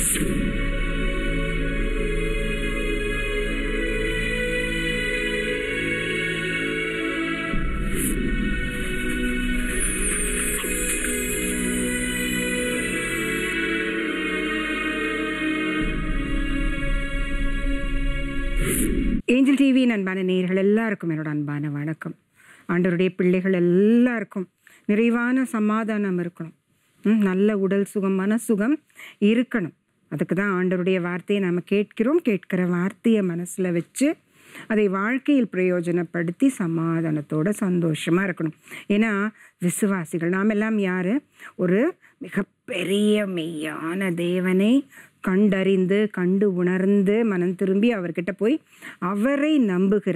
Angel டிவியின் அன்பான நேயர்கள் எல்லாருக்கும் என்னோட அன்பான வணக்கம் ஆண்டவருடைய பிள்ளைகள் எல்லாருக்கும் நிறைவான சமாதானம் இருக்கணும் ம், நல்ல உடல் சுகம் மன சுகம் இருக்கணும் அதுக்கு தான் ஆண்டவருடைய வார்த்தையை நாம் கேட்கிறோம் கேட்கிற வார்த்தையை மனசில் வச்சு அதை வாழ்க்கையில் பிரயோஜனப்படுத்தி சமாதானத்தோட சந்தோஷமாக இருக்கணும் ஏன்னா விசுவாசிகள் நாம் எல்லாம் யார் ஒரு மிகப்பெரிய மெய்யான தேவனை கண்டறிந்து கண்டு உணர்ந்து மனம் திரும்பி அவர்கிட்ட போய் அவரை நம்புகிற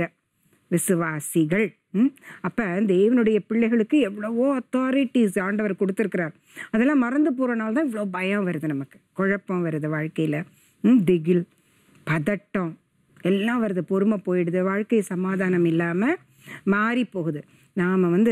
விசுவாசிகள் ம்? அப்ப தேவனுடைய பிள்ளைகளுக்கு எவ்வளவோ அத்தாரிட்டிஸ் ஆண்டவர் கொடுத்துருக்கிறார் அதெல்லாம் மறந்து போகிறனால தான் இவ்வளோ பயம் வருது நமக்கு குழப்பம் வருது வாழ்க்கையில் ம், திகில் பதட்டம் எல்லாம் வருது பொறுமை போயிடுது வாழ்க்கை சமாதானம் இல்லாமல் மாறி போகுது நாம் வந்து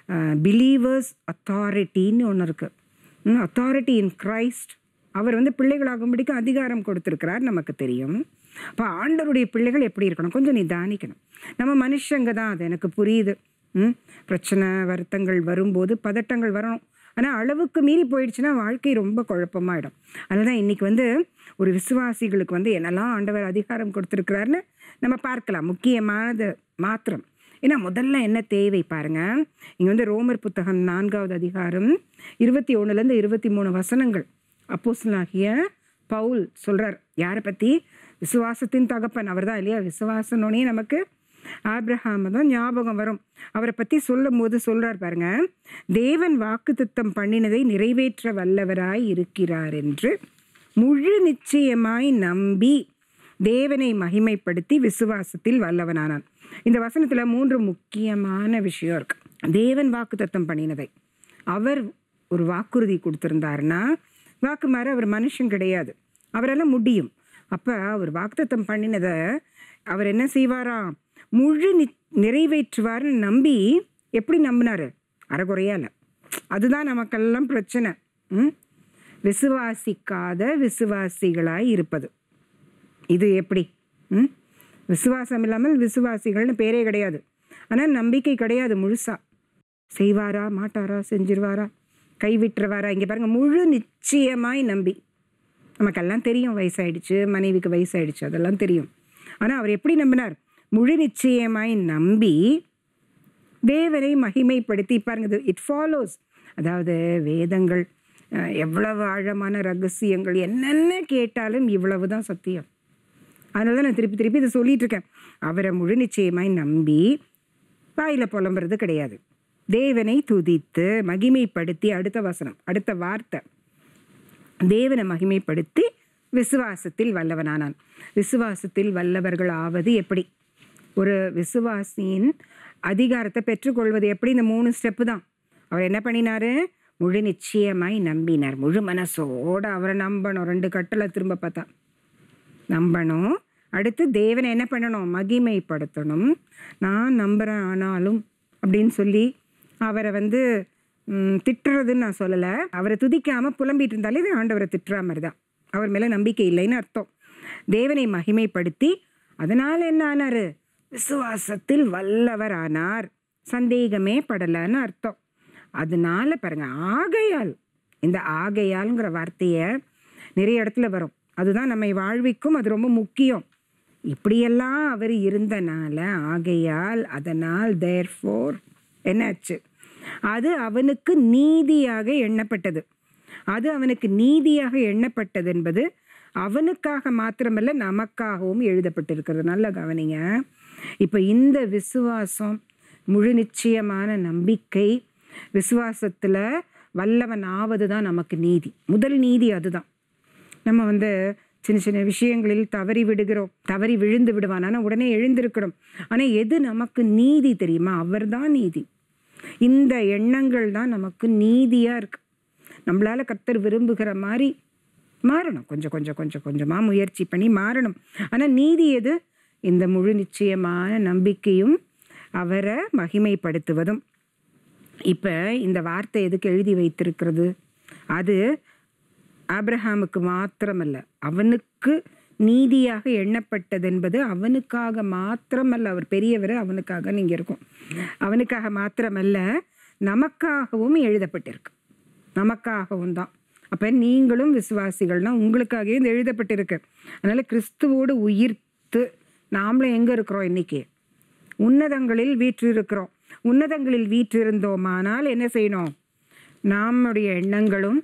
பிலீவர்ஸ் அத்தாரிட்டின்னு ஒன்று இருக்குது அத்தாரிட்டி இன் கிரைஸ்ட் அவர் வந்து பிள்ளைகளாகும்படிக்கு அதிகாரம் கொடுத்துருக்கிறார் நமக்கு தெரியும் அப்போ ஆண்டவருடைய பிள்ளைகள் எப்படி இருக்கணும் கொஞ்சம் நிதானிக்கணும் நம்ம மனுஷங்க தான் அது எனக்கு புரியுது ம் பிரச்சனை வருத்தங்கள் வரும்போது பதட்டங்கள் வரணும் ஆனால் அளவுக்கு மீறி போயிடுச்சுன்னா வாழ்க்கை ரொம்ப குழப்பமாயிடும் அதுதான் இன்னைக்கு வந்து ஒரு விசுவாசிகளுக்கு வந்து என்னெல்லாம் ஆண்டவர் அதிகாரம் கொடுத்துருக்கிறாருன்னு நம்ம பார்க்கலாம் முக்கியமானது மாத்திரம் ஏன்னா முதல்ல என்ன தேவை பாருங்க இங்கே வந்து ரோமர் புத்தகம் நான்காவது அதிகாரம் இருபத்தி ஒன்றுலேருந்து இருபத்தி மூணு வசனங்கள் அப்போஸ்தலனாகிய பவுல் சொல்றார் யாரை பற்றி விசுவாசத்தின் தகப்பன் அவர் தான் இல்லையா விசுவாசனோடனே நமக்கு ஆப்ரஹாம் தான் ஞாபகம் வரும் அவரை பற்றி சொல்லும் போது சொல்றார் பாருங்க தேவன் வாக்குத்தத்தம் பண்ணினதை நிறைவேற்ற வல்லவராய் இருக்கிறார் என்று முழு நிச்சயமாய் நம்பி தேவனை மகிமைப்படுத்தி விசுவாசத்தில் வல்லவனானான் இந்த வசனத்துல மூன்று முக்கியமான விஷயம் இருக்கு தேவன் வாக்குத்தத்தம் பண்ணினதை அவர் ஒரு வாக்குறுதி கொடுத்திருந்தாருன்னா வாக்கு மாற அவர் மனுஷன் கிடையாது அவரால் முடியும் அப்போ அவர் வாக்குத்தத்தம் பண்ணினதை அவர் என்ன செய்வாராம் முழு நி நிறைவேற்றுவார்னு நம்பி எப்படி நம்பினாரு அறகுறையால அதுதான் நமக்கெல்லாம் பிரச்சனை ம்? விசுவாசிக்காத விசுவாசிகளாய் இருப்பது இது எப்படி ம் விசுவாசம் இல்லாமல் விசுவாசிகள்னு பேரே கிடையாது ஆனால் நம்பிக்கை கிடையாது முழுசா செய்வாரா மாட்டாரா செஞ்சிருவாரா கைவிட்டுருவாரா இங்கே பாருங்க முழு நிச்சயமாய் நம்பி நமக்கெல்லாம் தெரியும் வயசாயிடுச்சு மனைவிக்கு வயசாயிடுச்சு அதெல்லாம் தெரியும் ஆனால் அவர் எப்படி நம்பினார் முழு நிச்சயமாய் நம்பி தேவனை மகிமைப்படுத்தி பாருங்க இட் ஃபாலோஸ் அதாவது வேதங்கள் அஹ், எவ்வளவு ஆழமான ரகசியங்கள் என்னென்ன கேட்டாலும் இவ்வளவு தான் சத்தியம் அதனால தான் நான் திருப்பி திருப்பி இதை சொல்லிட்டு இருக்கேன் அவரை முழு நிச்சயமாய் நம்பி வாயில் புலம்புறது கிடையாது தேவனை துதித்து மகிமைப்படுத்தி அடுத்த வசனம் அடுத்த வார்த்தை தேவனை மகிமைப்படுத்தி விசுவாசத்தில் வல்லவனானான் விசுவாசத்தில் வல்லவர்கள் ஆவது எப்படி ஒரு விசுவாசியின் அதிகாரத்தை பெற்றுக்கொள்வது எப்படி இந்த மூணு ஸ்டெப்பு தான் அவர் என்ன பண்ணினாரு முழு நிச்சயமாய் நம்பினார் முழு மனசோட அவரை நம்பணும் ரெண்டு கட்டளை திரும்ப பார்த்தா நம்பணும் அடுத்து தேவனை என்ன பண்ணணும் மகிமைப்படுத்தணும் நான் நம்புகிறேன் ஆனாலும் அப்படின்னு சொல்லி அவரை வந்து ம், திட்டுறதுன்னு நான் சொல்லலை அவரை துதிக்காமல் புலம்பிட்டு இருந்தாலே இது ஆண்டவரை திட்டுற மாதிரி தான் அவர் மேலே நம்பிக்கை இல்லைன்னு அர்த்தம் தேவனை மகிமைப்படுத்தி அதனால் என்ன ஆனார் விசுவாசத்தில் வல்லவர் ஆனார் சந்தேகமே படலைன்னு அர்த்தம் அதனால பாருங்க ஆகையால் இந்த ஆகையால்ங்கிற வார்த்தையை நிறைய இடத்துல வரும் அதுதான் நம்மை வாழ்விக்கும் அது ரொம்ப முக்கியம் இப்படியெல்லாம் அவர் இருந்தனால ஆகையால் அதனால் தேர்ஃபோர் என்னாச்சு அது அவனுக்கு நீதியாக எண்ணப்பட்டது அது அவனுக்கு நீதியாக எண்ணப்பட்டது என்பது அவனுக்காக மாத்திரமல்ல நமக்காகவும் எழுதப்பட்டிருக்கிறது நல்ல கவனிங்க இப்போ இந்த விசுவாசம் முழு நிச்சயமான நம்பிக்கை விசுவாசத்தில் வல்லவன் ஆவது தான் நமக்கு நீதி முதல் நீதி அதுதான் நம்ம வந்து சின்ன சின்ன விஷயங்களில் தவறி விடுகிறோம் தவறி விழுந்து விடுவான் ஆனால் உடனே எழுந்திருக்கிறோம் ஆனால் எது நமக்கு நீதி தெரியுமா அவர்தான் நீதி இந்த எண்ணங்கள் தான் நமக்கு நீதியாக இருக்கு நம்மளால கர்த்தர் விரும்புகிற மாதிரி மாறணும் கொஞ்சம் கொஞ்சம் கொஞ்சம் கொஞ்சமாக முயற்சி பண்ணி மாறணும் ஆனால் நீதி எது இந்த முழு நிச்சயமான நம்பிக்கையும் அவரை மகிமைப்படுத்துவதும் இப்போ இந்த வார்த்தை எதுக்கு எழுதி வைத்திருக்கிறது அது ஆபிரஹாமுக்கு மாத்திரமல்ல அவனுக்கு நீதியாக எண்ணப்பட்டது என்பது அவனுக்காக மாத்திரமல்ல அவர் பெரியவர் அவனுக்காக நீங்க இருக்கும் அவனுக்காக மாத்திரமல்ல நமக்காகவும் எழுதப்பட்டிருக்கு நமக்காகவும் தான் அப்ப நீங்களும் விசுவாசிகள்னா உங்களுக்காகவே இது எழுதப்பட்டிருக்கு அதனால கிறிஸ்துவோடு உயிர்த்து நாமளும் எங்க இருக்கிறோம் இன்னைக்கு உன்னதங்களில் வீற்றிருக்கிறோம் உன்னதங்களில் வீற்றிருந்தோமானால் என்ன செய்யணும் நம்முடைய எண்ணங்களும்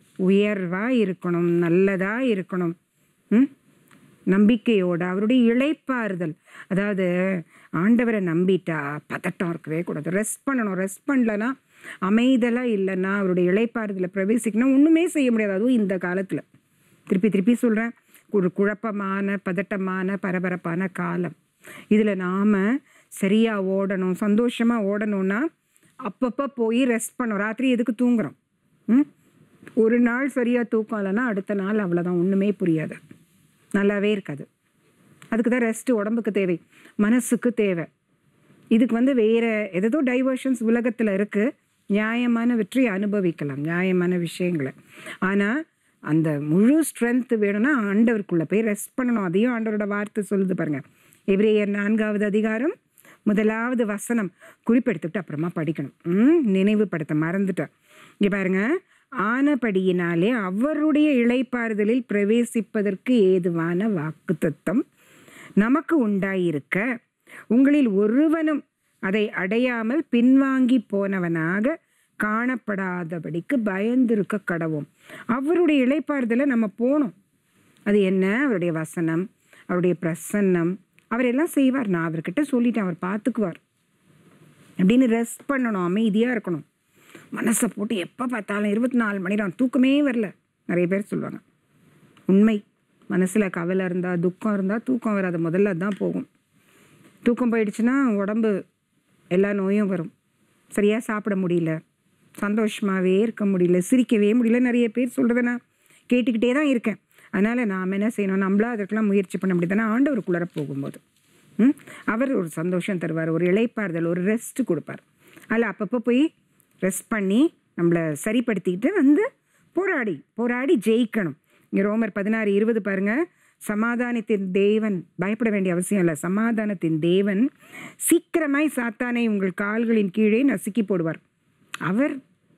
உயர்வா இருக்கணும் நல்லதா இருக்கணும் ம் நம்பிக்கையோட அவருடைய இளைப்பாறுதல் அதாவது ஆண்டவரை நம்பிட்டா பதட்டம் இருக்கவே கூடாது ரெஸ்ட் பண்ணணும் ரெஸ்ட் பண்ணலன்னா அமைதலா இல்லைன்னா அவருடைய இளைப்பாறுதலை பிரவேசிக்கணும் ஒண்ணுமே செய்ய முடியாது அதுவும் இந்த காலத்துல திருப்பி திருப்பி சொல்றேன் ஒரு குழப்பமான பதட்டமான பரபரப்பான காலம் இதுல நாம சரியா ஓடணும் சந்தோஷமா ஓடணும்னா அப்பப்போ போய் ரெஸ்ட் பண்ணோம் ராத்திரி எதுக்கு தூங்குறோம் ம் ஒரு நாள் சரியா தூக்கம் இல்லைன்னா அடுத்த நாள் அவ்வளோதான் ஒண்ணுமே புரியாது நல்லாவே இருக்காது அதுக்கு தான் ரெஸ்ட் உடம்புக்கு தேவை மனசுக்கு தேவை இதுக்கு வந்து வேற ஏதோ டைவர்ஷன்ஸ் உலகத்துல இருக்கு நியாயமான வெற்றி அனுபவிக்கலாம் நியாயமான விஷயங்களை ஆனா அந்த முழு ஸ்ட்ரென்த் வேணும்னா ஆண்டவருக்குள்ள போய் ரெஸ்ட் பண்ணணும் அதையும் ஆண்டவரோட வார்த்தை சொல்லுது பாருங்க எபிரேயர் நான்காவது அதிகாரம் முதலாவது வசனம் குறிப்பெடுத்துட்டு அப்புறமா படிக்கணும் ம் நினைவுபடுத்த மறந்துட்டேன் இங்க பாருங்க ஆனபடியினாலே அவருடைய இளைப்பாறுதலில் பிரவேசிப்பதற்கு ஏதுவான வாக்குத்தத்தம் நமக்கு உண்டாயிருக்க உங்களில் ஒருவனும் அதை அடையாமல் பின்வாங்கி போனவனாக காணப்படாதபடிக்கு பயந்திருக்க கடவோம் அவருடைய இளைப்பாறுதலை நம்ம போகணும் அது என்ன அவருடைய வசனம் அவருடைய பிரசன்னம் அவர் எல்லாம் செய்வார் நான் அவர்கிட்ட சொல்லிட்டேன் அவர் பார்த்துக்குவார் அப்படின்னு ரெஸ்ட் பண்ணணும் அமைதியாக இருக்கணும் மனசை போட்டு எப்போ பார்த்தாலும் இருபத்தி நாலு மணி நேரம் தூக்கமே வரல நிறைய பேர் சொல்லுவாங்க உண்மை மனசில் கவலை இருந்தால் துக்கம் இருந்தால் தூக்கம் வராது முதல்ல தான் போகும் தூக்கம் போயிடுச்சுன்னா உடம்பு எல்லா நோயும் வரும் சரியாக சாப்பிட முடியல சந்தோஷமாகவே இருக்க முடியல சிரிக்கவே முடியல நிறைய பேர் சொல்கிறத நான் கேட்டுக்கிட்டே தான் இருக்கேன் அதனால் நாம் என்ன செய்யணும் நம்மளா அதற்கெல்லாம் முயற்சி பண்ண முடியுதுன்னா ஆண்டவருக்குள்ளார போகும்போது ம் அவர் ஒரு சந்தோஷம் தருவார் ஒரு இளைப்பாறுதல் ஒரு ரெஸ்ட் கொடுப்பார் அதில் அப்பப்போ போய் ரெஸ்ட் பண்ணி நம்மளை சரிப்படுத்திக்கிட்டு வந்து போராடி போராடி ஜெயிக்கணும் இங்கே ரோமர் பதினாறு இருபது பாருங்க சமாதானத்தின் தேவன் பயப்பட வேண்டிய அவசியம் இல்லை சமாதானத்தின் தேவன் சீக்கிரமாய் சாத்தானை உங்கள் கால்களின் கீழே நசுக்கி போடுவார் அவர்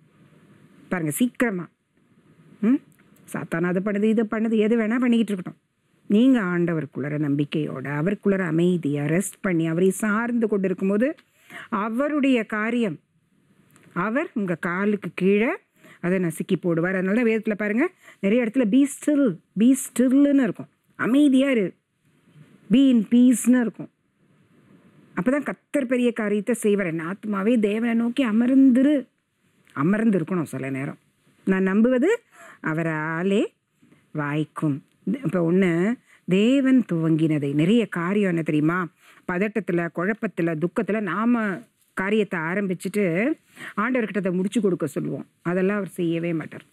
பாருங்க சீக்கிரமா ம் சாத்தான் அது பண்ணுது இது பண்ணுது எது வேணா பண்ணிக்கிட்டு இருக்கட்டும் நீங்க ஆண்டவருக்குள்ளற நம்பிக்கையோட அவருக்குள்ளற அமைதியா ரெஸ்ட் பண்ணி அவரை சார்ந்து கொண்டு இருக்கும்போது அவருடைய காரியம் அவர் உங்க காலுக்கு கீழே அதை நசுக்கி போடுவார் அதனால தான் வேதத்தில் பாருங்க நிறைய இடத்துல பீ ஸ்டில் பீ ஸ்டில்னு இருக்கும் அமைதியா இரு பீ இன் பீஸ்னு இருக்கும் அப்பதான் கத்தர் பெரிய காரியத்தை செய்வார் என் ஆத்மாவே தேவனை நோக்கி அமர்ந்துரு அமர்ந்து இருக்கணும் சில நேரம் நான் நம்புவது அவராலே வாய்க்கும் இப்போ ஒன்று தேவன் துவங்கினதை நிறைய காரியம் என்ன தெரியுமா பதட்டத்தில் குழப்பத்தில் துக்கத்தில் நாம் காரியத்தை ஆரம்பிச்சுட்டு ஆண்டவர்கிட்ட அதை முடிச்சு கொடுக்க சொல்லுவோம் அதெல்லாம் அவர் செய்யவே மாட்டார்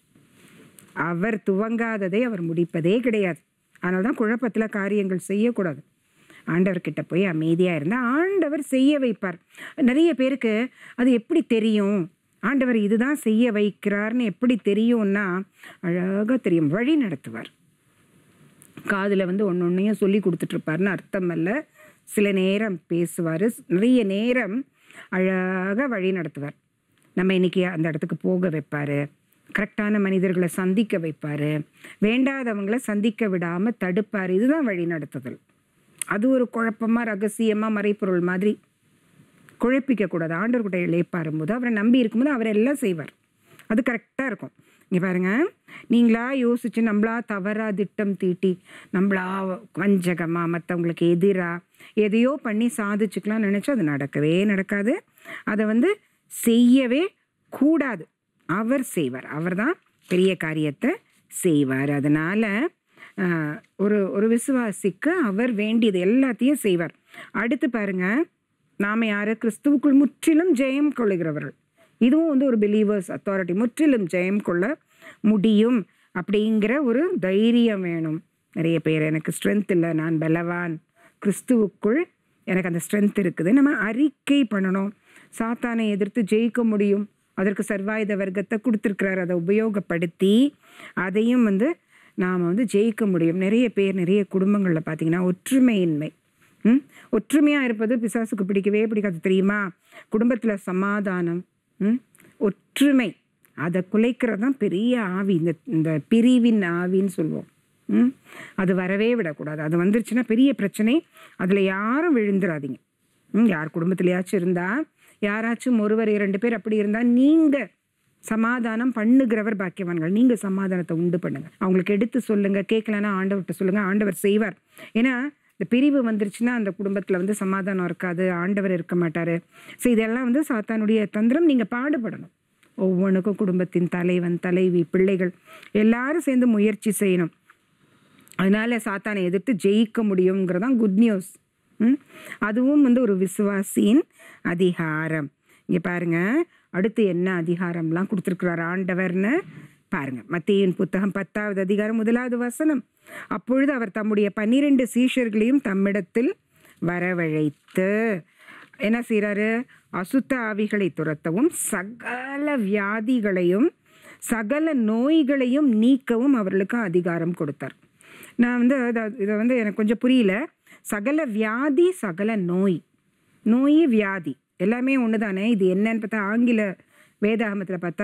அவர் துவங்காததை அவர் முடிப்பதே கிடையாது அதனால தான் குழப்பத்தில் காரியங்கள் செய்யக்கூடாது ஆண்டவர்கிட்ட போய் அமைதியாக இருந்தால் ஆண்டவர் செய்ய வைப்பார் நிறைய பேருக்கு அது எப்படி தெரியும் ஆண்டவர் இதுதான் செய்ய வைக்கிறார்னு எப்படி தெரியும்னா அழகாக தெரியும் வழி நடத்துவார் காதில் வந்து ஒன்று ஒன்றையும் சொல்லி கொடுத்துட்ருப்பாருன்னு அர்த்தம் அல்ல சில நேரம் பேசுவார் நிறைய நேரம் அழகாக வழி நடத்துவார் நம்ம இன்னைக்கு அந்த இடத்துக்கு போக வைப்பார் கரெக்டான மனிதர்களை சந்திக்க வைப்பார் வேண்டாதவங்களை சந்திக்க விடாமல் தடுப்பார் இதுதான் வழி நடத்துதல் அது ஒரு குழப்பமாக ரகசியமாக மறைப்பொருள் மாதிரி குழப்பிக்க கூடாது ஆண்டவர்கிட்ட இழைப்பாரும்போது அவரை நம்பி இருக்கும்போது அவர் எல்லாம் செய்வார் அது கரெக்டாக இருக்கும் இங்கே பாருங்க நீங்களா யோசிச்சு நம்மளா தவறா திட்டம் தீட்டி நம்மளா வஞ்சகமா மற்றவங்களுக்கு எதிராக எதையோ பண்ணி சாதிச்சுக்கலாம் நினச்சா அது நடக்கவே நடக்காது அதை வந்து செய்யவே கூடாது அவர் செய்வார் அவர் தான் பெரிய காரியத்தை செய்வார் அதனால ஆஹ், ஒரு ஒரு விசுவாசிக்கு அவர் வேண்டியது எல்லாத்தையும் செய்வார் அடுத்து பாருங்க நாம யாரு கிறிஸ்துவுக்குள் முற்றிலும் ஜெயம் கொள்ளுகிறவர்கள் இதுவும் வந்து ஒரு பிலீவர்ஸ் அத்தாரிட்டி முற்றிலும் ஜெயம் கொள்ள முடியும் அப்படிங்கிற ஒரு தைரியம் வேணும் நிறைய பேர் எனக்கு ஸ்ட்ரென்த் இல்லை நான் பலவான் கிறிஸ்துவுக்குள் எனக்கு அந்த ஸ்ட்ரென்த் இருக்குது நம்ம அறிக்கை பண்ணணும் சாத்தானை எதிர்த்து ஜெயிக்க முடியும் அதற்கு சர்வாயுத வர்க்கத்தை கொடுத்துருக்கிறார் அதை உபயோகப்படுத்தி அதையும் வந்து நாம் வந்து ஜெயிக்க முடியும் நிறைய பேர் நிறைய குடும்பங்களில் பார்த்தீங்கன்னா ஒற்றுமையின்மை ம் ஒற்றுமையாக இருப்பது பிசாசுக்கு பிடிக்கவே பிடிக்காது தெரியுமா குடும்பத்தில் சமாதானம் ம் ஒற்றுமை அதை குலைக்கிறது தான் பெரிய ஆவி இந்த இந்த பிரிவின் ஆவின்னு சொல்லுவோம் ம் அது வரவே விடக்கூடாது அது வந்துருச்சுன்னா பெரிய பிரச்சனை அதில் யாரும் விழுந்துடாதீங்க ம் யார் குடும்பத்துலையாச்சும் இருந்தால் யாராச்சும் ஒருவர் இரண்டு பேர் அப்படி இருந்தால் நீங்கள் சமாதானம் பண்ணுகிறவர் பாக்கியவான்கள் நீங்கள் சமாதானத்தை உண்டு பண்ணுங்க அவங்களுக்கு எடுத்து சொல்லுங்க கேட்கலன்னா ஆண்டவர்கிட்ட சொல்லுங்க ஆண்டவர் செய்வார் ஏன்னா இந்த பிரிவு வந்துருச்சுன்னா அந்த குடும்பத்தில் வந்து சமாதானம் இருக்காது ஆண்டவர் இருக்க மாட்டார் ஸோ இதெல்லாம் வந்து சாத்தானுடைய தந்திரம் நீங்கள் பாடுபடணும் ஒவ்வொன்றுக்கும் குடும்பத்தின் தலைவன் தலைவி பிள்ளைகள் எல்லாரும் சேர்ந்து முயற்சி செய்யணும் அதனால சாத்தானை எதிர்த்து ஜெயிக்க முடியுங்கிறதான் குட் நியூஸ் ம் அதுவும் வந்து ஒரு விசுவாசியின் அதிகாரம் இங்கே பாருங்க அடுத்து என்ன அதிகாரம்லாம் கொடுத்துருக்குறார் ஆண்டவர்னு பாருங்க மத்தியின் புத்தகம் பத்தாவது அதிகாரம் முதலாவது வசனம் அப்பொழுது அவர் தம்முடைய பன்னிரண்டு சீஷர்களையும் தம்மிடத்தில் வரவழைத்து என்ன செய்கிறாரு அசுத்த ஆவிகளை துரத்தவும் சகல வியாதிகளையும் சகல நோய்களையும் நீக்கவும் அவர்களுக்கு அதிகாரம் கொடுத்தார் நான் வந்து அத- இதை வந்து எனக்கு கொஞ்சம் புரியல சகல வியாதி சகல நோய் நோய் வியாதி எல்லாமே ஒன்று தானே இது என்னன்னு பார்த்தா ஆங்கில வேதாகமத்தில் பார்த்தா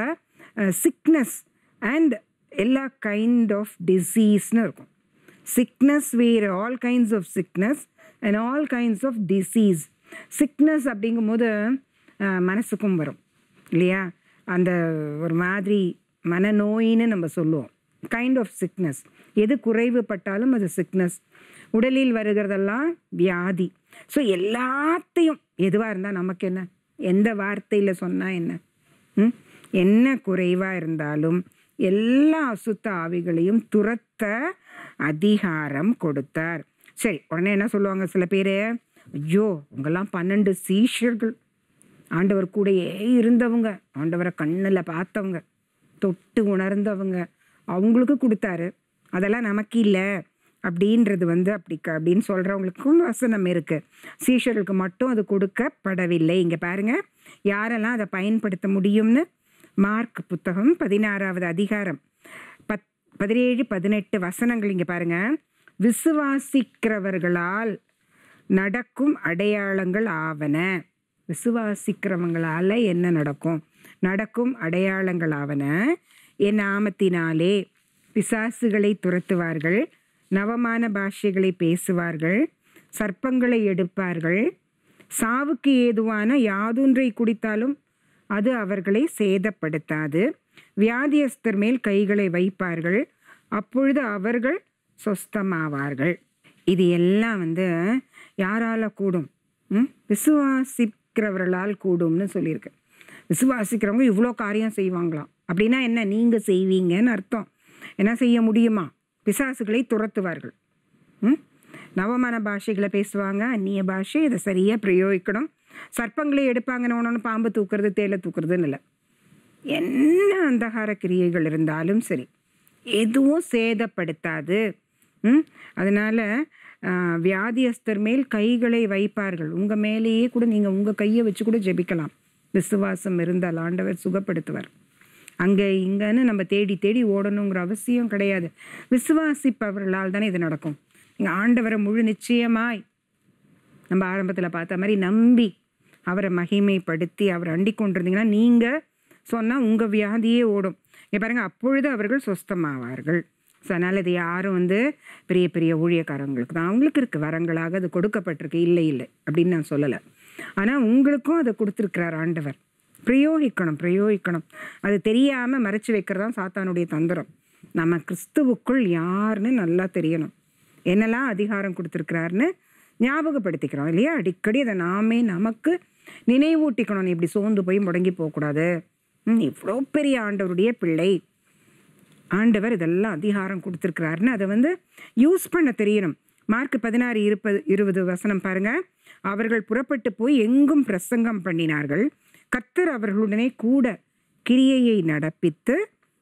சிக்னஸ் அண்ட் எல்லா கைண்ட் ஆஃப் டிசீஸ்னு இருக்கும் சிக்னஸ் வேறு all kinds of sickness and all kinds of disease sickness அப்படிங்கும்போது அஹ், மனசுக்கும் வரும் இல்லையா அந்த ஒரு மாதிரி மனநோயின்னு நம்ம சொல்லுவோம் கைண்ட் ஆஃப் சிக்னஸ் எது குறைவுபட்டாலும் அது சிக்னஸ் உடலில் வருகிறதெல்லாம் வியாதி ஸோ எல்லாத்தையும் எதுவாக இருந்தால் நமக்கு என்ன எந்த வார்த்தையில் சொன்னால் என்ன ம்? என்ன குறைவாக இருந்தாலும் எல்லா அசுத்த ஆவிகளையும் துரத்த அதிகாரம் கொடுத்தார் சரி உடனே என்ன சொல்லுவாங்க சில பேர் ஐயோ உங்கெல்லாம் பன்னெண்டு சீஷர்கள் ஆண்டவர் கூடயே இருந்தவங்க ஆண்டவரை கண்ணில் பார்த்தவங்க தொட்டு உணர்ந்தவங்க அவங்களுக்கு கொடுத்தாரு அதெல்லாம் நமக்கு இல்லை அப்படின்றது வந்து அப்படி க- அப்படின்னு சொல்கிறவங்களுக்கும் வசனம் இருக்குது சீஷர்களுக்கு மட்டும் அது கொடுக்கப்படவில்லை இங்கே பாருங்க யாரெல்லாம் அதை பயன்படுத்த முடியும்னு மார்க் புத்தகம் பதினாறாவது அதிகாரம் பத் பதினேழு பதினெட்டு வசனங்கள் இங்கே பாருங்க விசுவாசிக்கிறவர்களால் நடக்கும் அடையாளங்கள் ஆவன விசுவாசிக்கிறவங்களால என்ன நடக்கும் நடக்கும் அடையாளங்கள் ஆவன என் நாமத்தினாலே பிசாசுகளை துரத்துவார்கள் நவமான பாஷைகளை பேசுவார்கள் சர்ப்பங்களை எடுப்பார்கள் சாவுக்கு ஏதுவான யாதொன்றை குடித்தாலும் அது அவர்களை சேதப்படுத்தாது வியாதியஸ்தர் மேல் கைகளை வைப்பார்கள் அப்பொழுது அவர்கள் சொஸ்தமாவார்கள் இது எல்லாம் வந்து யாரால கூடும் ம்? விசுவாசிக்கிறவர்களால் கூடும்னு சொல்லியிருக்கு விசுவாசிக்கிறவங்க இவ்வளோ காரியம் செய்வாங்களாம் அப்படின்னா என்ன நீங்கள் செய்வீங்கன்னு அர்த்தம் என்ன செய்ய முடியுமா பிசாசுகளை துரத்துவார்கள் ம்? நவமான பாஷைகளை பேசுவாங்க அந்நிய பாஷை இதை சரியாக பிரயோகிக்கணும் சர்ப்பங்களை எடுப்பாங்கன்னு ஒன்று பாம்பு தூக்குறது தேலை தூக்குறதுன்னு இல்லை என்ன அந்தகார கிரியைகள் இருந்தாலும் சரி எதுவும் சேதப்படுத்தாது ம் அதனால் வியாதியஸ்தர் மேல் கைகளை வைப்பார்கள் உங்கள் மேலேயே கூட நீங்கள் உங்கள் கையை வச்சு கூட ஜெபிக்கலாம் விசுவாசம் இருந்தால் ஆண்டவர் சுகப்படுத்துவார் அங்கே இங்கன்னு நம்ம தேடி தேடி ஓடணுங்கிற அவசியம் கிடையாது விசுவாசிப்பவர்களால் தானே இது நடக்கும் நீங்கள் ஆண்டவரை முழு நிச்சயமாய் நம்ம ஆரம்பத்தில் பார்த்த மாதிரி நம்பி அவரை மகிமைப்படுத்தி அவரை அண்டிக் கொண்டிருந்தீங்கன்னா நீங்கள் சொன்னால் உங்கள் வியாதியே ஓடும் இங்க பாருங்க அப்பொழுது அவர்கள் சொஸ்தமாவார்கள் ஸோ அதனால் இது யாரும் வந்து பெரிய பெரிய ஊழியக்காரங்களுக்கு தான் அவங்களுக்கு இருக்குது வரங்களாக அது கொடுக்கப்பட்டிருக்கு இல்லை இல்லை அப்படின்னு நான் சொல்லலை ஆனால் உங்களுக்கும் அதை கொடுத்துருக்கிறார் ஆண்டவர் பிரயோகிக்கணும் பிரயோகிக்கணும் அது தெரியாமல் மறைச்சு வைக்கிறது தான் சாத்தானுடைய தந்திரம் நம்ம கிறிஸ்துவுக்குள் யாருன்னு நல்லா தெரியணும் என்னெல்லாம் அதிகாரம் கொடுத்துருக்கிறாருன்னு ஞாபகப்படுத்திக்கிறோம் இல்லையா அடிக்கடி அதை நாமே நமக்கு நினைவூட்டிக்கணும் நீ இப்படி சோர்ந்து போய் முடங்கி போகக்கூடாது ம், இவ்வளோ பெரிய ஆண்டவருடைய பிள்ளை ஆண்டவர் இதெல்லாம் அதிகாரம் கொடுத்துருக்கிறாருன்னு அதை வந்து யூஸ் பண்ண தெரியணும் மார்க் பதினாறு இருப்பது இருபது வசனம் பாருங்க அவர்கள் புறப்பட்டு போய் எங்கும் பிரசங்கம் பண்ணினார்கள் கர்த்தர் அவர்களுடனே கூட கிரியையை நடப்பித்து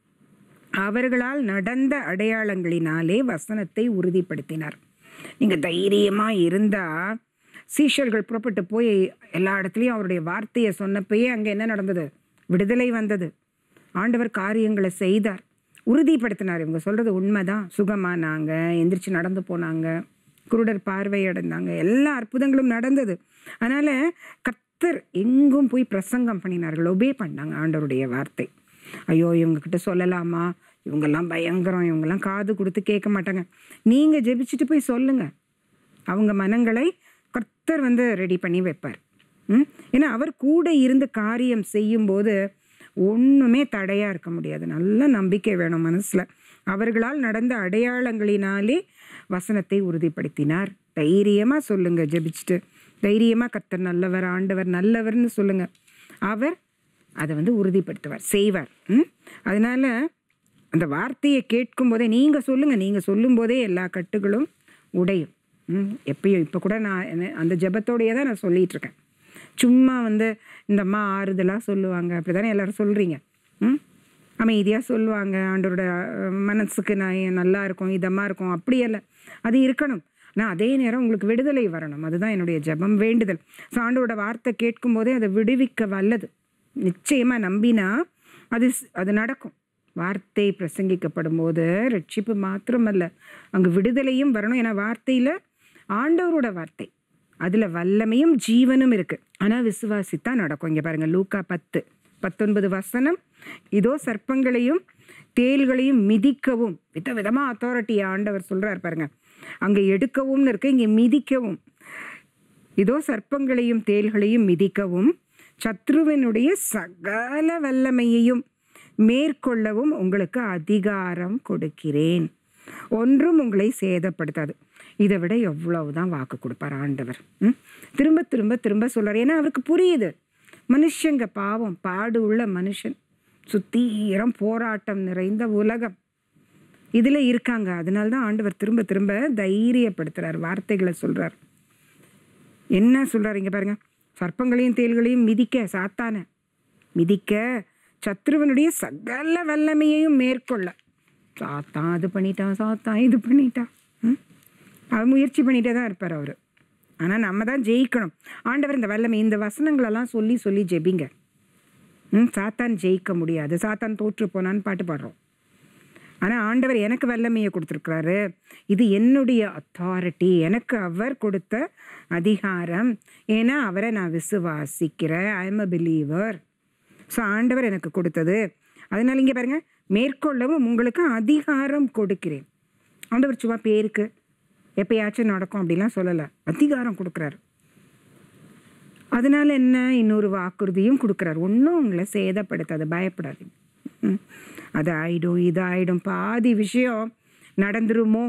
அவர்களால் நடந்த அடையாளங்களினாலே வசனத்தை உறுதிப்படுத்தினார் நீங்கள் தைரியமாக இருந்தால் சீஷர்கள் புறப்பட்டு போய் எல்லா இடத்துலையும் அவருடைய வார்த்தையை சொன்னப்பயே அங்கே என்ன நடந்தது விடுதலை வந்தது ஆண்டவர் காரியங்களை செய்தார் உறுதிப்படுத்தினார் இவங்க சொல்கிறது உண்மைதான் சுகமானாங்க எந்திரிச்சு நடந்து போனாங்க குருடர் பார்வை அடைந்தாங்க எல்லா அற்புதங்களும் நடந்தது அதனால் கர்த்தர் எங்கும் போய் பிரசங்கம் பண்ணினார்கள் ஒபே பண்ணாங்க ஆண்டவருடைய வார்த்தை ஐயோ இவங்கக்கிட்ட சொல்லலாமா இவங்கெல்லாம் பயங்கரம் இவங்கெல்லாம் காது கொடுத்து கேட்க மாட்டாங்க நீங்கள் ஜெபிச்சுட்டு போய் சொல்லுங்கள் அவங்க மனங்களை கர்த்தர் வந்து ரெடி பண்ணி வைப்பார் ம் ஏன்னா அவர் கூட இருந்து காரியம் செய்யும்போது ஒன்றுமே தடையாக இருக்க முடியாது நல்ல நம்பிக்கை வேணும் மனசில் அவர்களால் நடந்த அடையாளங்களினாலே வசனத்தை உறுதிப்படுத்தினார் தைரியமாக சொல்லுங்கள் ஜெபிச்சுட்டு தைரியமாக கர்த்தர் நல்லவர் ஆண்டவர் நல்லவர்னு சொல்லுங்கள் அவர் அதை வந்து உறுதிப்படுத்துவார் செய்வார் ம் அதனால் அந்த வார்த்தையை கேட்கும் போதே நீங்கள் சொல்லுங்கள் நீங்கள் சொல்லும்போதே எல்லா கட்டுகளும் உடையும் ம் எப்பயும் இப்போ கூட நான் என்ன- அந்த ஜெபத்தோடையே தான் நான் சொல்லிட்டு இருக்கேன் சும்மா வந்து இந்த அம்மா ஆறுதலாக சொல்லுவாங்க அப்படி தானே எல்லாரும் சொல்கிறீங்க ம் அமைதியாக சொல்லுவாங்க ஆண்டவரோட அஹ், மனசுக்கு நான் நல்லா இருக்கும் இதமாக இருக்கும் அப்படி அல்ல அது இருக்கணும் ஆனால் அதே நேரம் உங்களுக்கு விடுதலை வரணும் அதுதான் என்னுடைய ஜெபம் வேண்டுதல் ஸோ ஆண்டவரோட வார்த்தை கேட்கும்போதே அதை விடுவிக்க வல்லது நிச்சயமாக நம்பினா அது ஸ்- அது நடக்கும் வார்த்தை பிரசங்கிக்கப்படும் போது ரட்சிப்பு மாத்திரமல்ல அங்கே விடுதலையும் வரணும் ஏன்னா வார்த்தையில் ஆண்டவரோட வார்த்தை அதில் வல்லமையும் ஜீவனும் இருக்கு ஆனால் விசுவாசித்தா நடக்கும் இங்கே பாருங்க லூக்கா பத்து பத்தொன்பது வசனம் இதோ சர்ப்பங்களையும் தேள்களையும் மிதிக்கவும் விதவிதமாக அத்தாரிட்டி ஆண்டவர் சொல்றார் பாருங்க அங்கே எடுக்கவும்னு இருக்கு இங்கே மிதிக்கவும் இதோ சர்ப்பங்களையும் தேள்களையும் மிதிக்கவும் சத்ருவினுடைய சகல வல்லமையையும் மேற்கொள்ளவும் உங்களுக்கு அதிகாரம் கொடுக்கிறேன் ஒன்றும் உங்களை சேதப்படுத்தாது இதை விட எவ்வளவுதான் வாக்கு கொடுப்பார் ஆண்டவர் ம்? திரும்ப திரும்ப திரும்ப சொல்றார் ஏன்னா அவருக்கு புரியுது மனுஷங்க பாவம் பாடு உள்ள மனுஷன் சுத்தீரம் போராட்டம் நிறைந்த உலகம் இதில் இருக்காங்க அதனால தான் ஆண்டவர் திரும்ப திரும்ப தைரியப்படுத்துறார் வார்த்தைகளை சொல்றார் என்ன சொல்றாரு இங்க பாருங்க சர்ப்பங்களையும் தேள்களையும் மிதிக்க சாத்தான மிதிக்க சத்ருவனுடைய சகல வல்லமையையும் மேற்கொள்ள சாத்தான் அது பண்ணிட்டான் சாத்தான் இது பண்ணிட்டான் ம்? அவர் முயற்சி பண்ணிட்டே தான் இருப்பார் அவர் ஆனால் நம்ம தான் ஜெயிக்கணும் ஆண்டவர் இந்த வல்லமை இந்த வசனங்களெல்லாம் சொல்லி சொல்லி ஜெபிங்க ம் சாத்தான் ஜெயிக்க முடியாது சாத்தான் தோற்று போனான்னு பாட்டு பாடுறோம் ஆனால் ஆண்டவர் எனக்கு வல்லமையை கொடுத்துருக்குறாரு இது என்னுடைய அத்தாரிட்டி எனக்கு அவர் கொடுத்த அதிகாரம் ஏன்னா அவரை நான் விசுவாசிக்கிறேன் I am a believer so ஆண்டவர் எனக்கு கொடுத்தது அதனால இங்கே பாருங்க மேற்கொள்ளவும் உங்களுக்கு அதிகாரம் கொடுக்கிறேன் ஆண்டவர் சும்மா பேருக்கு எப்பயாச்சும் நடக்கும் அப்படிலாம் சொல்லலை அதிகாரம் கொடுக்குறாரு அதனால என்ன இன்னொரு வாக்குறுதியும் கொடுக்குறாரு ஒன்றும் உங்களை சேதப்படுத்தாது பயப்படாதீங்க ம். அது ஆயிடும் இது ஆயிடும் பாதி விஷயம் நடந்துருமோ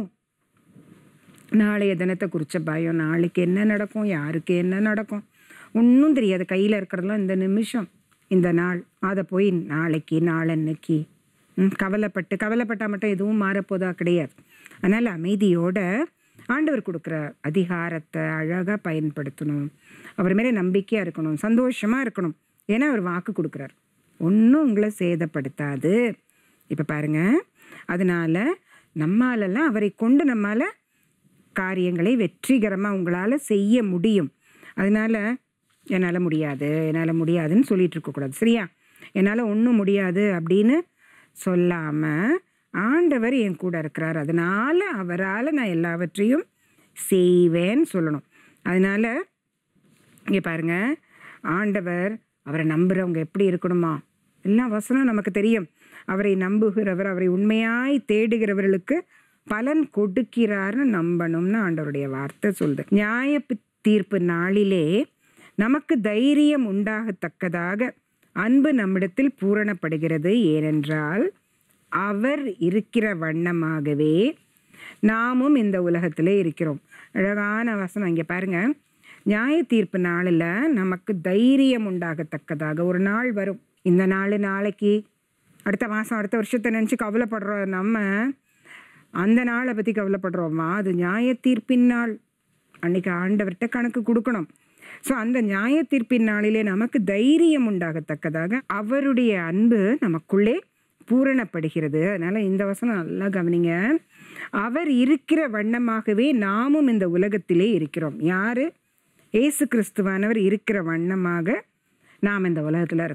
நாளைய தினத்தை குறித்த பயம் நாளைக்கு என்ன நடக்கும் யாருக்கு என்ன நடக்கும் ஒன்றும் தெரியாது கையில் இருக்கிறதெல்லாம் இந்த நிமிஷம் இந்த நாள் அதை போய் நாளைக்கு நாளன்னைக்கு ம், கவலைப்பட்டு கவலைப்பட்டால் மட்டும் எதுவும் மாறப்போதா கிடையாது அதனால் அமைதியோட ஆண்டவர் கொடுக்குற அதிகாரத்தை அழகாக பயன்படுத்தணும் அவர் மேலே நம்பிக்கையாக இருக்கணும் சந்தோஷமாக இருக்கணும் ஏன்னா அவர் வாக்கு கொடுக்குறார் ஒன்றும் உங்களை சேதப்படுத்தாது இப்போ பாருங்க அதனால நம்மாலெல்லாம் அவரை கொண்டு நம்மால காரியங்களை வெற்றிகரமாக உங்களால் செய்ய முடியும் அதனால என்னால் முடியாது என்னால் முடியாதுன்னு சொல்லிட்டு இருக்கக்கூடாது சரியா என்னால் ஒன்றும் முடியாது அப்படின்னு சொல்லாமல் ஆண்டவர் என் கூட இருக்கிறார் அதனால அவரால் நான் எல்லாவற்றையும் செய்வேன்னு சொல்லணும் அதனால இங்கே பாருங்க ஆண்டவர் அவரை நம்புறவங்க எப்படி இருக்கணுமா எல்லா வசனம் நமக்கு தெரியும் அவரை நம்புகிறவர் அவரை உண்மையாய் தேடுகிறவர்களுக்கு பலன் கொடுக்கிறார்னு நம்பணும்னு ஆண்டவருடைய வார்த்தை சொல்லுது நியாய பி- தீர்ப்பு நாளிலே நமக்கு தைரியம் உண்டாகத்தக்கதாக அன்பு நம்மிடத்தில் பூரணப்படுகிறது ஏனென்றால் அவர் இருக்கிற வண்ணமாகவே நாமும் இந்த உலகத்திலே இருக்கிறோம் அழகான வசனம் இங்கே பாருங்க நியாய தீர்ப்பு நாளில் நமக்கு தைரியம் உண்டாகத்தக்கதாக ஒரு நாள் வரும் இந்த நாள் நாளைக்கு அடுத்த மாதம் அடுத்த வருஷத்தை நினச்சி கவலைப்படுறோம் நம்ம அந்த நாளை பற்றி கவலைப்படுறோமா அது நியாய தீர்ப்பின் நாள் அன்னைக்கு ஆண்டவர்கிட்ட கணக்கு கொடுக்கணும் ஸோ அந்த நியாய தீர்ப்பின் நாளிலே நமக்கு தைரியம் உண்டாகத்தக்கதாக அவருடைய அன்பு நமக்குள்ளே பூரணப்படுகிறது அதனால இந்த வசனம் நல்லா கவனிங்க அவர் இருக்கிற வண்ணமாகவே நாமும் இந்த உலகத்திலே இருக்கிறோம் யாரு இயேசு கிறிஸ்துவானவர் இருக்கிற வண்ணமாக நாம் இந்த உலகத்தில் இருக்கிறோம்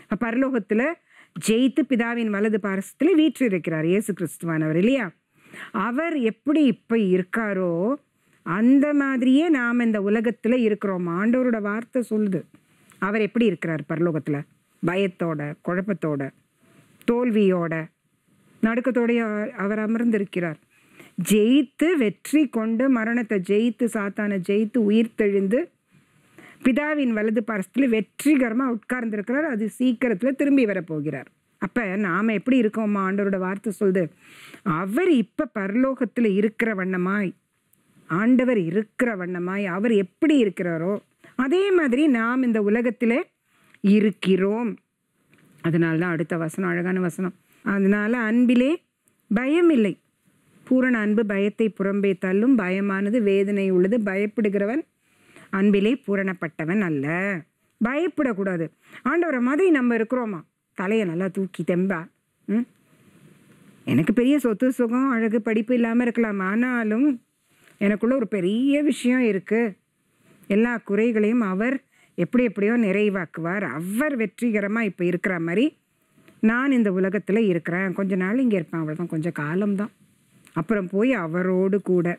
பரலோகத்துல ஜெயித்து பிதாவின் வலது பாரசத்துல வீற்றிருக்கிறார் இயேசு கிறிஸ்துவானவர் இல்லையா அவர் எப்படி இப்ப இருக்காரோ அந்த மாதிரியே நாம் இந்த உலகத்துல இருக்கிறோம் ஆண்டவரோட வார்த்தை சொல்லுது அவர் எப்படி இருக்கிறார் பரலோகத்துல பயத்தோட குழப்பத்தோட தோல்வியோட நடுக்கத்தோடைய அவர் அமர்ந்திருக்கிறார் ஜெயித்து வெற்றி கொண்டு மரணத்தை ஜெயித்து சாத்தானை ஜெயித்து உயிர்த்தெழுந்து பிதாவின் வலது பாரசத்தில் வெற்றிகரமாக உட்கார்ந்திருக்கிறார் அது சீக்கிரத்தில் திரும்பி வரப்போகிறார் அப்போ நாம் எப்படி இருக்கோமா ஆண்டவரோட வார்த்தை சொல்லுது அவர் இப்போ பரலோகத்தில் இருக்கிற வண்ணமாய் ஆண்டவர் இருக்கிற வண்ணமாய் அவர் எப்படி இருக்கிறாரோ அதே மாதிரி நாம் இந்த உலகத்தில் இருக்கிறோம் அதனால தான் அடுத்த வசனம் அழகான வசனம் அதனால அன்பிலே பயம் இல்லை பூரண அன்பு பயத்தை புறம்பே தள்ளும் பயமானது வேதனை உள்ளது பயப்படுகிறவன் அன்பிலே பூரணப்பட்டவன் அல்ல பயப்படக்கூடாது ஆண்டவரை மாதிரி நம்ம இருக்கிறோமா தலையை நல்லா தூக்கி தெம்பா ம் எனக்கு பெரிய சொத்து சுகம் அழகு படிப்பு இல்லாமல் இருக்கலாம் ஆனாலும் எனக்குள்ள ஒரு பெரிய விஷயம் இருக்கு எல்லா குறைகளையும் அவர் எப்படி எப்படியோ நிறைவாக்குவார் அவர் வெற்றிகரமாக இப்போ இருக்கிற மாதிரி நான் இந்த உலகத்தில் இருக்கிறேன் கொஞ்ச நாள் இங்கே இருப்பேன் அவ்வளோதான் கொஞ்சம் காலம்தான் அப்புறம் போய் அவரோடு கூட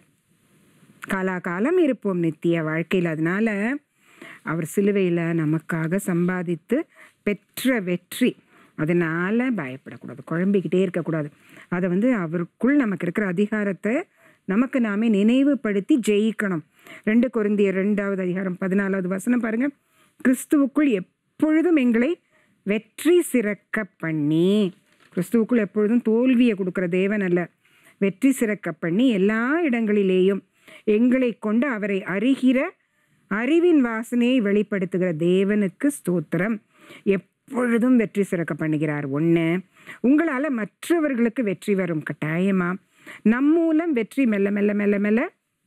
காலாகாலம் இருப்போம் நித்திய வாழ்க்கையில் அதனால அவர் சிலுவையில் நமக்காக சம்பாதித்து பெற்ற வெற்றி அதனால பயப்படக்கூடாது குழம்பிக்கிட்டே இருக்கக்கூடாது அதை வந்து அவருக்குள் நமக்கு இருக்கிற அதிகாரத்தை நமக்கு நாமே நினைவுபடுத்தி ஜெயிக்கணும் ரெண்டு கொரிந்தியர் ரெண்டாவது அதிகாரம் பதினாலாவது வசனம் பாருங்க கிறிஸ்துவுக்குள் எப்பொழுதும் எங்களை வெற்றி சிறக்க பண்ணி கிறிஸ்துவுக்குள் எப்பொழுதும் தோல்வியை கொடுக்குற தேவன் அல்ல வெற்றி சிறக்க பண்ணி எல்லா இடங்களிலேயும் எங்களை கொண்டு அவரை அறிகிற அறிவின் வாசனையை வெளிப்படுத்துகிற தேவனுக்கு ஸ்தோத்திரம் எப்பொழுதும் வெற்றி சிறக்க பண்ணுகிறார் ஒன்று உங்களால் மற்றவர்களுக்கு வெற்றி வரும் கட்டாயமா நம் மூலம் வெற்றி மெல்ல மெல்ல மெல்ல மெல்ல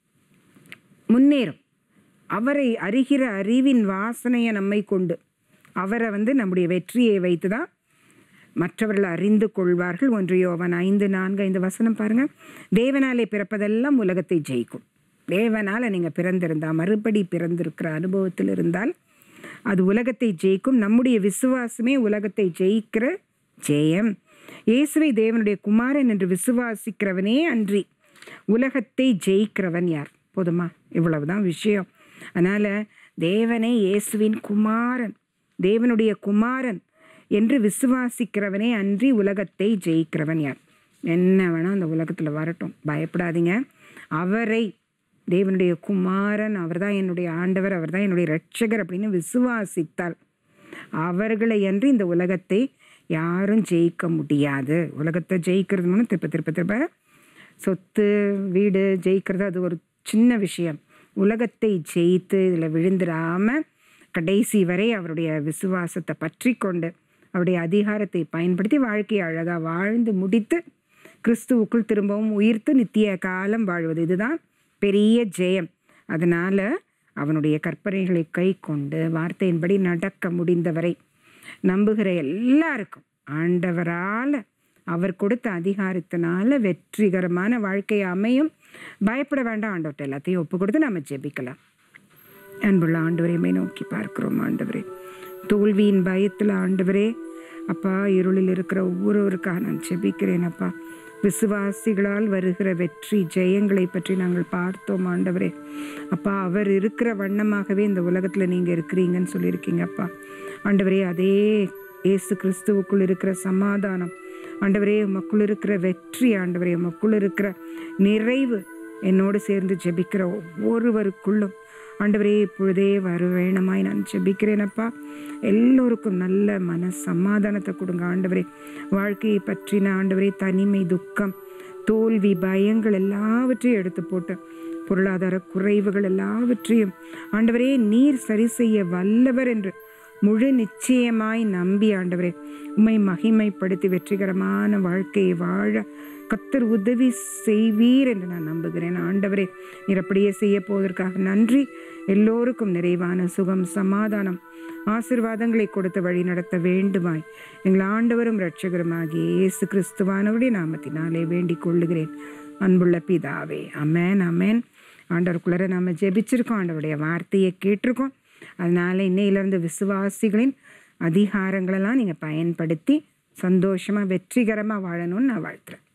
முன்னேறும் அவரை அறிகிற அறிவின் வாசனையை நம்மை கொண்டு அவரை வந்து நம்முடைய வெற்றியை வைத்து தான் மற்றவர்கள் அறிந்து கொள்வார்கள் ஒன்று யோவன் ஐந்து நான்கு ஐந்து வசனம் பாருங்க தேவனாலே பிறப்பதெல்லாம் உலகத்தை ஜெயிக்கும் தேவனால நீங்க பிறந்திருந்தா மறுபடி பிறந்திருக்கிற அனுபவத்தில் இருந்தால் அது உலகத்தை ஜெயிக்கும் நம்முடைய விசுவாசமே உலகத்தை ஜெயிக்கிற ஜெயம் இயேசுவை தேவனுடைய குமாரன் என்று விசுவாசிக்கிறவனே அன்றி உலகத்தை ஜெயிக்கிறவன் யார் போதுமா இவ்வளவுதான் விஷயம் அதனால தேவனே இயேசுவின் குமாரன் தேவனுடைய குமாரன் என்று விசுவாசிக்கிறவனே அன்றி உலகத்தை ஜெயிக்கிறவன் யார் என்ன வேணா அந்த உலகத்தில் வரட்டும் பயப்படாதீங்க அவரை தேவனுடைய குமாரன் அவர்தான் என்னுடைய ஆண்டவர் அவர்தான் என்னுடைய இரட்சகர் அப்படின்னு விசுவாசித்தால் அவர்களை அன்றி இந்த உலகத்தை யாரும் ஜெயிக்க முடியாது உலகத்தை ஜெயிக்கிறது மூலம் திருப்ப திருப்ப திருப்ப சொத்து வீடு ஜெயிக்கிறது அது ஒரு சின்ன விஷயம் உலகத்தை ஜெயித்து இதில் விழுந்துடாம கடைசி வரை அவருடைய விசுவாசத்தை பற்றி கொண்டு அவருடைய அதிகாரத்தை பயன்படுத்தி வாழ்க்கையை அழகாக வாழ்ந்து முடித்து கிறிஸ்துவுக்குள் திரும்பவும் உயிர்த்து நித்திய காலம் வாழ்வது இதுதான் பெரிய ஜெயம் அதனால அவனுடைய கற்பனைகளை கை கொண்டு வார்த்தையின்படி நடக்க முடிந்தவரை நம்புகிற எல்லாருக்கும் ஆண்டவரால் அவர் கொடுத்த அதிகாரத்தினால வெற்றிகரமான வாழ்க்கை அமையும் பயப்பட வேண்டாம் ஆண்டவர்கிட்ட எல்லாத்தையும் ஒப்பு கொடுத்து நம்ம ஜெபிக்கலாம் அன்புள்ள ஆண்டவரையுமே நோக்கி பார்க்கிறோம் ஆண்டவரே தோல்வியின் பயத்தில் ஆண்டவரே அப்பா இருளில் இருக்கிற ஒவ்வொருவருக்காக நான் ஜெபிக்கிறேன் அப்பா விசுவாசிகளால் வருகிற வெற்றி ஜெயங்களை பற்றி நாங்கள் பார்த்தோம் ஆண்டவரே அப்பா அவர் இருக்கிற வண்ணமாகவே இந்த உலகத்தில் நீங்கள் இருக்கிறீங்கன்னு சொல்லியிருக்கீங்க அப்பா ஆண்டவரே அதே இயேசு கிறிஸ்துவுக்குள் இருக்கிற சமாதானம் ஆண்டவரே உமக்குள் இருக்கிற வெற்றி ஆண்டவரே உமக்குள் இருக்கிற நிறைவு என்னோடு சேர்ந்து ஜெபிக்கிற ஒவ்வொருவருக்குள்ளும் ஆண்டவரே இப்பொழுதே வர வேணுமாய் நான் ஜெபிக்கிறேனப்பா எல்லோருக்கும் நல்ல மன சமாதானத்தை கொடுங்க ஆண்டவரே வாழ்க்கையை பற்றின ஆண்டவரே தனிமை துக்கம் தோல்வி பயங்கள் எல்லாவற்றையும் எடுத்து போட்டு பொருளாதார குறைவுகள் எல்லாவற்றையும் ஆண்டவரே நீர் சரி செய்ய வல்லவர் என்று முழு நிச்சயமாய் நம்பி ஆண்டவரே உம்மை மகிமைப்படுத்தி வெற்றிகரமான வாழ்க்கையை வாழ கத்தர் உதவி செய்வீர் என்று நான் நம்புகிறேன் ஆண்டவரே நீர் அப்படியே செய்ய போவதற்காக நன்றி எல்லோருக்கும் நிறைவான சுகம் சமாதானம் ஆசிர்வாதங்களை கொடுத்து வழி நடத்த வேண்டுமாய் எங்கள் ஆண்டவரும் இரட்சகருமாகிய இயேசு கிறிஸ்துவானவருடைய நாமத்தினாலே வேண்டிக் கொள்ளுகிறேன் அன்புள்ள பிதாவே அமேன் அமேன் ஆண்டவருக்குள்ளர நாம ஜெபிச்சிருக்கோம் ஆண்டவருடைய வார்த்தையை கேட்டிருக்கோம் அதனால இன்னையிலிருந்து விசுவாசிகளின் அதிகாரங்களெல்லாம் நீங்கள் பயன்படுத்தி சந்தோஷமாக வெற்றிகரமாக வாழணும்னு நான் வாழ்த்துறேன்